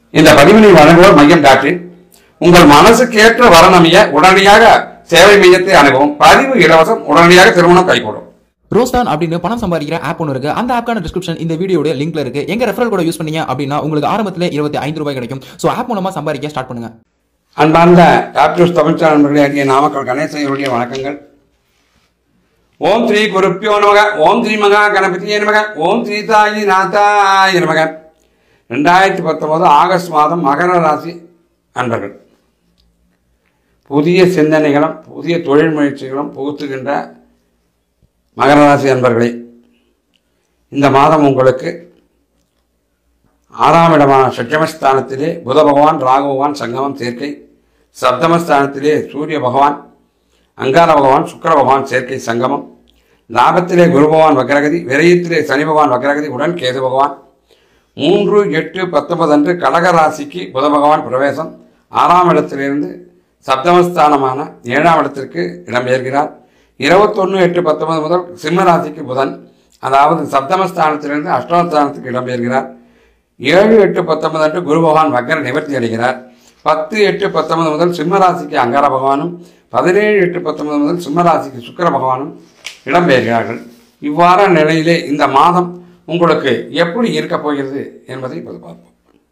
இந்த பதிவினை வழங்குவோர் மையம் டாக்டரின் உங்கள் மனசுக்கேற்ற வரணமைய உடனடியாக சேவை மையத்தை அணுகவும் பதிவு இலவசம் உடனடியாக திருமணம் கைகூடும் ரோஸ்டான் அப்படின்னு பணம் சம்பாதிக்கிற ஆப் ஒன்று இருக்கு அந்த ஆப்கான டிஸ்கிரிப்ஷன் இந்த வீடியோட லிங்க்ல இருக்கு எங்க ரெஃபரல் கூட யூஸ் பண்ணீங்க அப்படின்னா உங்களுக்கு ஆரம்பத்துல இருபத்தி ஐந்து ரூபாய் கிடைக்கும் ஸோ ஆப் மூலமா சம்பாதிக்க ஸ்டார்ட் பண்ணுங்க அன்பார்ந்த டாக்டர்ஸ் தமிழ் நண்பர்களே ஆகிய நாமக்கல் கணேசனுடைய வணக்கங்கள் ஓம் ஸ்ரீ குருப்பியோ நமக ஓம் ஸ்ரீ மகா கணபதியே நமக ஓம் ஸ்ரீ தாயி நாத்தாய நமக ரெண்டாயிரத்தி பத்தொன்பது ஆகஸ்ட் மாதம் மகர ராசி அன்பர்கள் புதிய சிந்தனைகளும் புதிய தொழில் முயற்சிகளும் புகுத்துகின்ற மகர ராசி அன்பர்களே இந்த மாதம் உங்களுக்கு ஆறாம் இடமான சட்சமஸ்தானத்திலே புத பகவான் ராகு பகவான் சங்கமம் சேர்க்கை சப்தமஸ்தானத்திலே சூரிய பகவான் அங்கார பகவான் சுக்கிர பகவான் சேர்க்கை சங்கமம் லாபத்திலே குரு பகவான் வக்ரகதி விரயத்திலே சனி பகவான் வக்ரகதி உடன் கேது பகவான் மூன்று எட்டு பத்தொன்பது அன்று கடக ராசிக்கு புத பகவான் பிரவேசம் ஆறாம் இடத்திலிருந்து சப்தமஸ்தானமான ஏழாம் இடத்திற்கு இடம்பெயர்கிறார் இருபத்தொன்று எட்டு பத்தொன்பது முதல் சிம்ம ராசிக்கு புதன் அதாவது சப்தமஸ்தானத்திலிருந்து அஷ்டமஸ்தானத்துக்கு இடம்பெயர்கிறார் ஏழு எட்டு பத்தொன்பது அன்று குரு பகவான் வக்கர நிவர்த்தி அடைகிறார் பத்து எட்டு பத்தொன்பது முதல் சிம்ம ராசிக்கு அங்கார பகவானும் பதினேழு எட்டு பத்தொன்பது முதல் சிம்ம ராசிக்கு சுக்கிர பகவானும் இடம்பெயர்கிறார்கள் இவ்வாறான நிலையிலே இந்த மாதம் உங்களுக்கு எப்படி இருக்கப் போகிறது என்பதை இப்போது பார்ப்போம்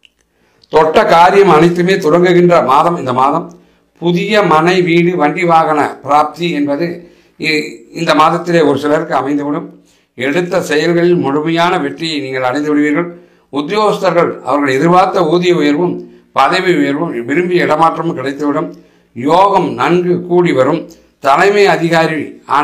தொட்ட காரியம் அனைத்துமே தொடங்குகின்ற மாதம் இந்த மாதம் புதிய மனை வீடு வண்டி வாகன பிராப்தி என்பது இ- இந்த மாதத்திலே ஒரு சிலருக்கு அமைந்துவிடும் எடுத்த செயல்களில் முழுமையான வெற்றியை நீங்கள் அடைந்து விடுவீர்கள் உத்தியோகஸ்தர்கள் அவர்கள் எதிர்பார்த்த ஊதிய உயர்வும் பதவி உயர்வும் விரும்பிய இடமாற்றமும் கிடைத்துவிடும் யோகம் நன்கு கூடி வரும் தலைமை அதிகாரி ஆன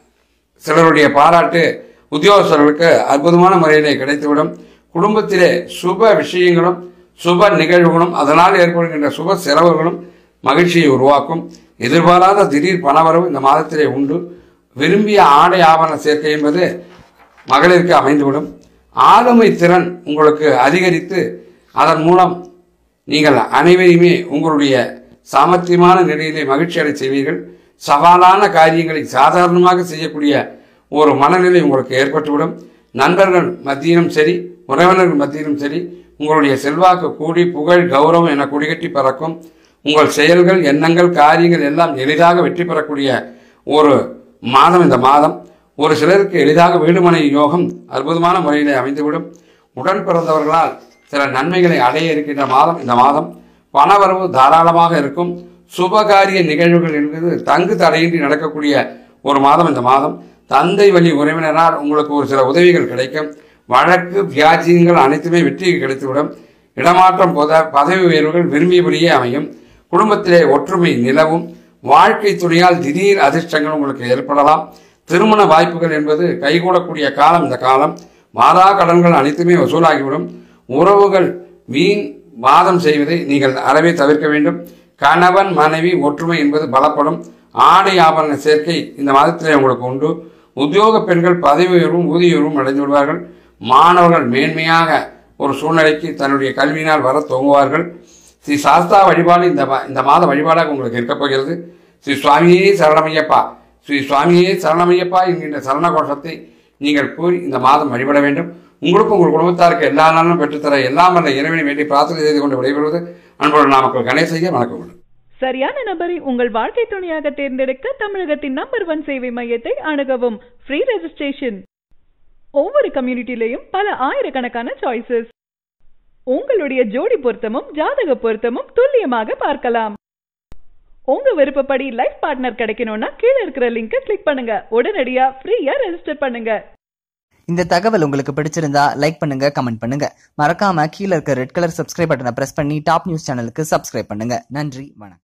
சிலருடைய பாராட்டு உத்தியோகஸ்தர்களுக்கு அற்புதமான முறையிலே கிடைத்துவிடும் குடும்பத்திலே சுப விஷயங்களும் சுப நிகழ்வுகளும் அதனால் ஏற்படுகின்ற சுப செலவுகளும் மகிழ்ச்சியை உருவாக்கும் எதிர்பாராத திடீர் பணவரவு இந்த மாதத்திலே உண்டு விரும்பிய ஆடை ஆபரண சேர்க்கை என்பது மகளிருக்கு அமைந்துவிடும் ஆளுமை திறன் உங்களுக்கு அதிகரித்து அதன் மூலம் நீங்கள் அனைவரையுமே உங்களுடைய சாமர்த்தியமான நிலையிலே மகிழ்ச்சி அடை செய்வீர்கள் சவாலான காரியங்களை சாதாரணமாக செய்யக்கூடிய ஒரு மனநிலை உங்களுக்கு ஏற்பட்டுவிடும் நண்பர்கள் மத்தியிலும் சரி உறவினர்கள் மத்தியிலும் சரி உங்களுடைய செல்வாக்கு கூடி புகழ் கௌரவம் என குடிகட்டி பறக்கும் உங்கள் செயல்கள் எண்ணங்கள் காரியங்கள் எல்லாம் எளிதாக வெற்றி பெறக்கூடிய ஒரு மாதம் இந்த மாதம் ஒரு சிலருக்கு எளிதாக வீடுமனை யோகம் அற்புதமான முறையிலே அமைந்துவிடும் உடன் பிறந்தவர்களால் சில நன்மைகளை அடைய இருக்கின்ற மாதம் இந்த மாதம் பணவரவு தாராளமாக இருக்கும் சுபகாரிய நிகழ்வுகள் என்பது தங்கு தடையின்றி நடக்கக்கூடிய ஒரு மாதம் இந்த மாதம் தந்தை வழி உறவினரால் உங்களுக்கு ஒரு சில உதவிகள் கிடைக்கும் வழக்கு வியாஜியங்கள் அனைத்துமே வெற்றி கிடைத்துவிடும் இடமாற்றம் பொத பதவி உயர்வுகள் விரும்பியபடியே அமையும் குடும்பத்திலே ஒற்றுமை நிலவும் வாழ்க்கை துணையால் திடீர் அதிர்ஷ்டங்கள் உங்களுக்கு ஏற்படலாம் திருமண வாய்ப்புகள் என்பது கைகூடக்கூடிய காலம் இந்த காலம் மாதா கடன்கள் அனைத்துமே வசூலாகிவிடும் உறவுகள் வீண் வாதம் செய்வதை நீங்கள் அறவே தவிர்க்க வேண்டும் கணவன் மனைவி ஒற்றுமை என்பது பலப்படும் ஆடை ஆபரண சேர்க்கை இந்த மாதத்திலே உங்களுக்கு உண்டு உத்தியோக பெண்கள் பதவி உயர்வும் ஊதிய உயர்வும் அடைந்து விடுவார்கள் மாணவர்கள் மேன்மையாக ஒரு சூழ்நிலைக்கு தன்னுடைய கல்வியினால் வர துவங்குவார்கள் ஸ்ரீ சாஸ்தா வழிபாடு இந்த மா- இந்த மாத வழிபாடாக உங்களுக்கு இருக்கப் போகிறது ஸ்ரீ சுவாமியே சரணமையப்பா ஸ்ரீ சுவாமியே சரணமையப்பா என்கின்ற சரண கோஷத்தை நீங்கள் கூறி இந்த மாதம் வழிபட வேண்டும் உங்களுக்கும் உங்கள் குடும்பத்தாருக்கு எல்லா நாளும் பெற்றுத்தர எல்லாம் வல்ல இறைவனை வேண்டி பிரார்த்தனை செய்து கொண்டு விடைபெறுவது அன்போடு நாமக்கல் கணேசையா வணக்கம் சரியான நபரை உங்கள் வாழ்க்கை துணையாக தேர்ந்தெடுக்க தமிழகத்தின் நம்பர் ஒன் சேவை மையத்தை அணுகவும் ஃப்ரீ ரெஜிஸ்ட்ரேஷன் ஒவ்வொரு கம்யூனிட்டிலையும் பல ஆயிரக்கணக்கான சாய்ஸஸ் உங்களுடைய ஜோடி பொருத்தமும் ஜாதக பொருத்தமும் துல்லியமாக பார்க்கலாம் உங்க விருப்பப்படி லைஃப் பார்ட்னர் கிடைக்கணும்னா கீழே இருக்கிற லிங்கை கிளிக் பண்ணுங்க உடனடியா ஃப்ரீயா ரெஜிஸ்டர் பண்ணுங்க இந்த தகவல் உங்களுக்கு பிடிச்சிருந்தா லைக் பண்ணுங்க கமெண்ட் பண்ணுங்க மறக்காம கீழே இருக்க ரெட் கலர் சப்ஸ்கிரைப் பட்டனை பிரஸ் பண்ணி டாப் நியூஸ் சேனலுக்கு சப்ஸ்கிரைப் பண்ணுங்க நன்றி வணக்கம்